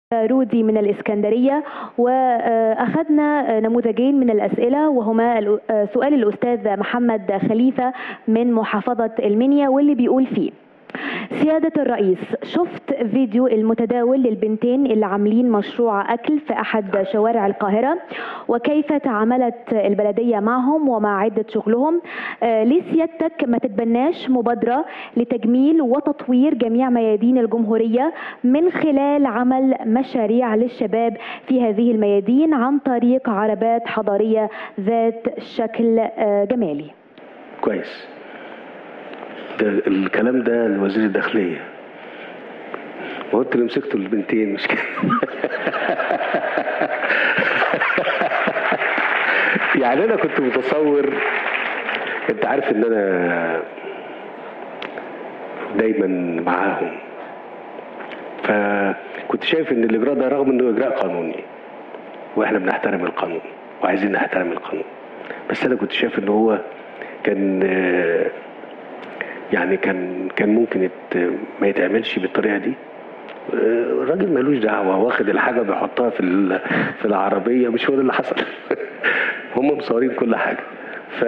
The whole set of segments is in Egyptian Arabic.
رودي من الإسكندرية وأخذنا نموذجين من الأسئلة وهما سؤال الأستاذ محمد خليفة من محافظة المنيا واللي بيقول فيه سيادة الرئيس شفت فيديو المتداول للبنتين اللي عاملين مشروع أكل في أحد شوارع القاهرة وكيف تعاملت البلدية معهم ومع عدة شغلهم آه ليه سيادتك ما تتبناش مبادرة لتجميل وتطوير جميع ميادين الجمهورية من خلال عمل مشاريع للشباب في هذه الميادين عن طريق عربات حضارية ذات شكل آه جمالي كويس ده الكلام ده لوزير الداخلية وقلت اللي مسكته البنتين مش كده يعني انا كنت متصور انت عارف ان انا دايما معاهم فكنت شايف ان الاجراء ده رغم انه اجراء قانوني واحنا بنحترم القانون وعايزين نحترم القانون بس انا كنت شايف ان هو كان يعني كان كان ممكن يت ما يتعملش بالطريقه دي الراجل ملوش دعوه واخد الحاجه بيحطها في في العربيه مش هو ده اللي حصل هم مصورين كل حاجه ف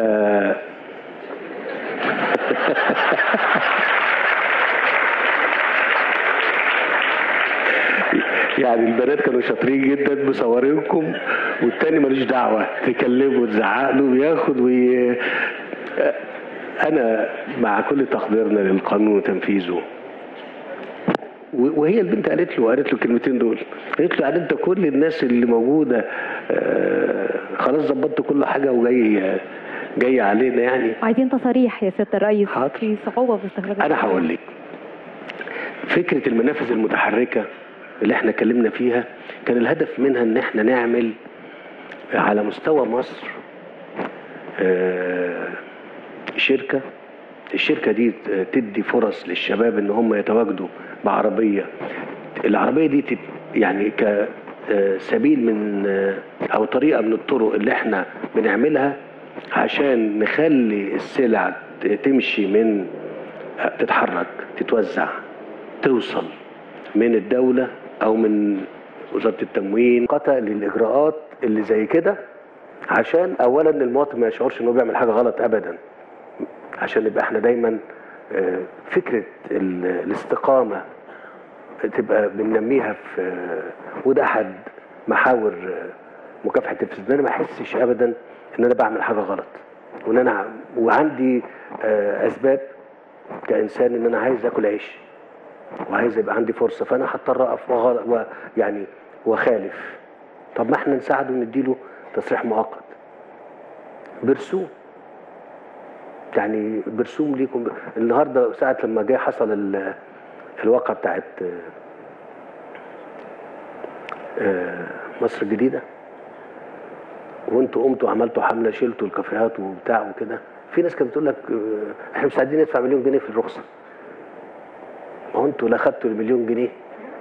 يعني البنات كانوا شاطرين جدا مصورينكم والتاني ملوش دعوه تكلمه وتزعق له وياخد وي... انا مع كل تقديرنا للقانون وتنفيذه وهي البنت قالت له قالت له الكلمتين دول قالت له يعني انت كل الناس اللي موجوده آه خلاص ظبطت كل حاجه وجاي جاي علينا يعني عايزين تصاريح يا سياده الرئيس حاضر. في صعوبه في استخراج انا هقول لك فكره المنافذ المتحركه اللي احنا اتكلمنا فيها كان الهدف منها ان احنا نعمل على مستوى مصر آه شركة الشركة دي تدي فرص للشباب ان هم يتواجدوا بعربية العربية دي تت يعني كسبيل من او طريقة من الطرق اللي احنا بنعملها عشان نخلي السلع تمشي من تتحرك تتوزع توصل من الدولة او من وزارة التموين قطع للإجراءات اللي زي كده عشان اولا المواطن ما يشعرش انه بيعمل حاجة غلط ابدا عشان نبقى احنا دايما فكرة الاستقامة تبقى بننميها في وده احد محاور مكافحة الفساد انا ما احسش ابدا ان انا بعمل حاجة غلط وان انا وعندي اسباب كانسان ان انا عايز اكل عيش وعايز يبقى عندي فرصة فانا هضطر اقف ويعني واخالف طب ما احنا نساعده ونديله تصريح مؤقت برسوم يعني برسوم ليكم النهارده ساعه لما جه حصل الواقعه بتاعت مصر الجديده وانتوا قمتوا عملتوا حمله شلتوا الكافيهات وبتاع وكده في ناس كانت بتقول لك احنا مش عايزين ندفع مليون جنيه في الرخصه ما هو انتوا لا خدتوا المليون جنيه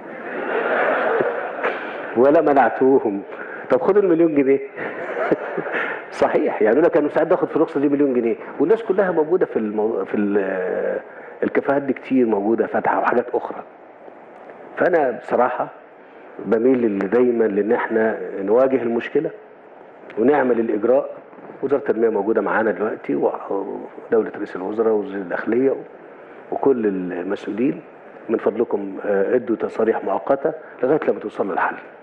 ولا منعتوهم طب خدوا المليون جنيه صحيح يعني انا كان مستعد اخد في الرخصه دي مليون جنيه والناس كلها موجوده في المو... في الكافيهات دي كتير موجوده فاتحه وحاجات اخرى فانا بصراحه بميل دايما لان احنا نواجه المشكله ونعمل الاجراء وزاره التنميه موجوده معانا دلوقتي ودوله رئيس الوزراء ووزير الداخليه وكل المسؤولين من فضلكم ادوا تصاريح مؤقته لغايه لما توصلوا للحل